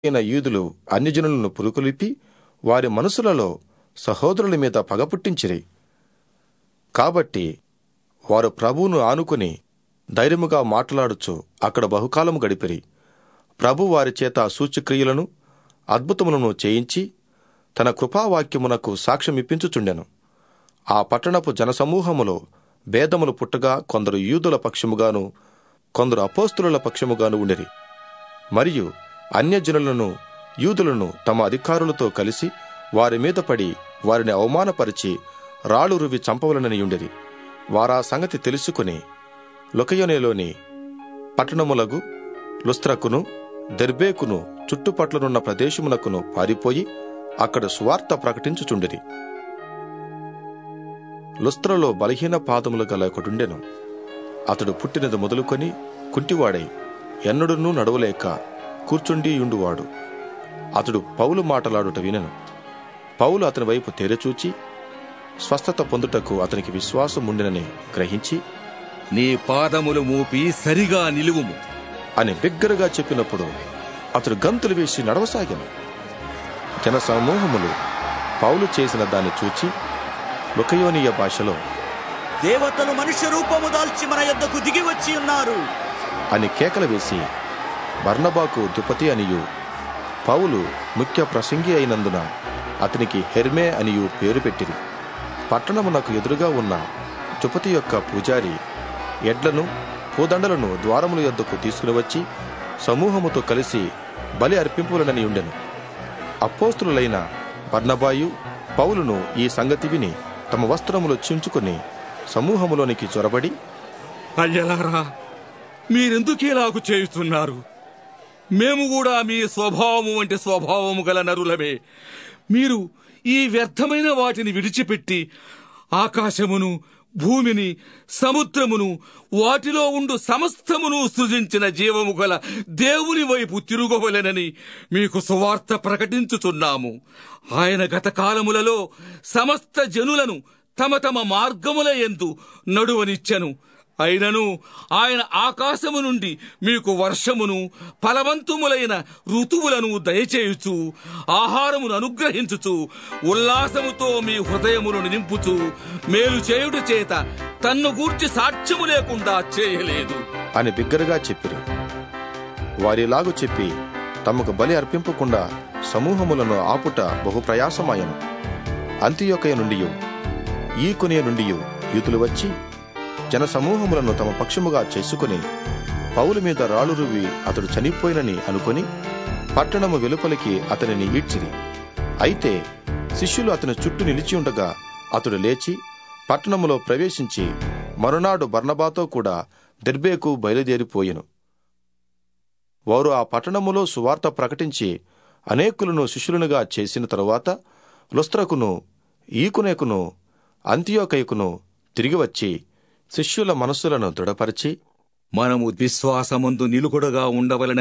అయిన యూదులు అన్యజనులను పురుకొలిపి వారి మనసులలో సహోదరుల మీద పగ పుట్టించిరి కాబట్టి వారు ప్రభువును ఆనుకుని ధైర్యముగా మాట్లాడుచు అక్కడ బహుకాలము గడిపిరి ప్రభు వారి చేత సూచక్రియలను అద్భుతములను చేయించి తన కృపావాక్యమునకు సాక్ష్యమిప్పించుచుండెను ఆ పట్టణపు జనసమూహములో భేదములు పుట్టగా కొందరు యూదుల పక్షముగాను కొందరు అపోస్తుల పక్షముగాను ఉండిరి మరియు అన్యజనులను యూదులను తమ అధికారులతో కలిసి వారి మీద పడి వారిని అవమానపరిచి రాళ్ళు రువి చంపవలనని ఉండిరి వారా సంగతి తెలుసుకుని లొకయోనేలోని పట్టణములగు లుస్త్రకును దెర్బేకును చుట్టుపట్లనున్న ప్రదేశమునకును పారిపోయి అక్కడ సువార్త ప్రకటించుచుండిరి లుస్త్రలో బలహీన పాదములు గల ఒకడుండెను అతడు పుట్టినది మొదలుకొని కుంటివాడై ఎన్నడునూ నడవలేక కూర్చుండి యుండువాడు అతడు పౌలు మాటలాడుట వినెను పౌలు అతని వైపు తెరచూచి స్వస్థత పొందుటకు అతనికి విశ్వాసం ఉండినని గ్రహించి నీ పాదములు మోపి సరిగా నిలువుము అని బిగ్గరగా చెప్పినప్పుడు అతడు గంతులు వేసి నడవసాగాను జన సమూహములు పౌలు చేసిన దాన్ని చూచి లుకయోనియ భాషలో దేవతలు మనుష్య రూపము దాల్చి మన యొద్దకు దిగి వచ్చి ఉన్నారు అని కేకలు వేసి బర్నబాకు దుపతి అనియు పౌలు ముఖ్య ప్రసంగి అయినందున అతనికి హెర్మే అనియు పేరు పెట్టిరి పట్టణమునకు ఎదురుగా ఉన్న దుపతి యొక్క పూజారి ఎడ్లను పూదండలను ద్వారముల యొద్దకు తీసుకుని వచ్చి సమూహముతో కలిసి బలి అర్పింపులనని ఉండెను అపోస్తులైన బర్నబాయు పౌలును ఈ సంగతి విని తమ వస్త్రములు చించుకుని సమూహములోనికి చొరబడి అయ్యలారా మీరెందుకు ఇలాగు చేయుతున్నారు మేము కూడా మీ స్వభావము వంటి స్వభావము గల నరులమే మీరు ఈ వ్యర్థమైన వాటిని విడిచిపెట్టి ఆకాశమును భూమిని సముద్రమును వాటిలో ఉండు సమస్తమును సృజించిన జీవము గల దేవుని వైపు తిరుగవలెనని మీకు సువార్త ప్రకటించుచున్నాము ఆయన గత కాలములలో సమస్త జనులను తమ తమ మార్గముల ఎందు నడువనిచ్చెను అయినను ఆయన ఆకాశము నుండి మీకు వర్షమును ఫలవంతుములైన ఋతువులను దయచేయుచు ఆహారమును అనుగ్రహించుచు ఉల్లాసముతో మీ హృదయములను నింపుచు మేలు చేయుట చేత తన్ను గూర్చి సాక్ష్యము లేకుండా చేయలేదు అని బిగ్గరగా చెప్పిరి వారిలాగు చెప్పి తమకు బలి అర్పింపకుండా సమూహములను ఆపుట బహు ప్రయాసమాయను అంత్యొకయ నుండి ఈ కొనియ నుండి యూతులు వచ్చి జన సమూహములను తమ పక్షముగా చేసుకుని పౌలు మీద రాళ్ళు రువి అతడు చనిపోయినని అనుకుని పట్టణము వెలుపలికి అతనిని ఈడ్చిరి అయితే శిష్యులు అతని చుట్టూ నిలిచి ఉండగా అతడు లేచి పట్టణములో ప్రవేశించి మరునాడు బర్నబాతో కూడా దెర్బేకు బయలుదేరిపోయెను వారు ఆ పట్టణములో సువార్త ప్రకటించి అనేకులను శిష్యులనుగా చేసిన తరువాత లుస్త్రకును ఈకునేకును అంత్యోకయకును తిరిగి వచ్చి శిష్యుల మనస్సులను దృఢపరిచి మనము విశ్వాసమందు నిలుగుడగా ఉండవలన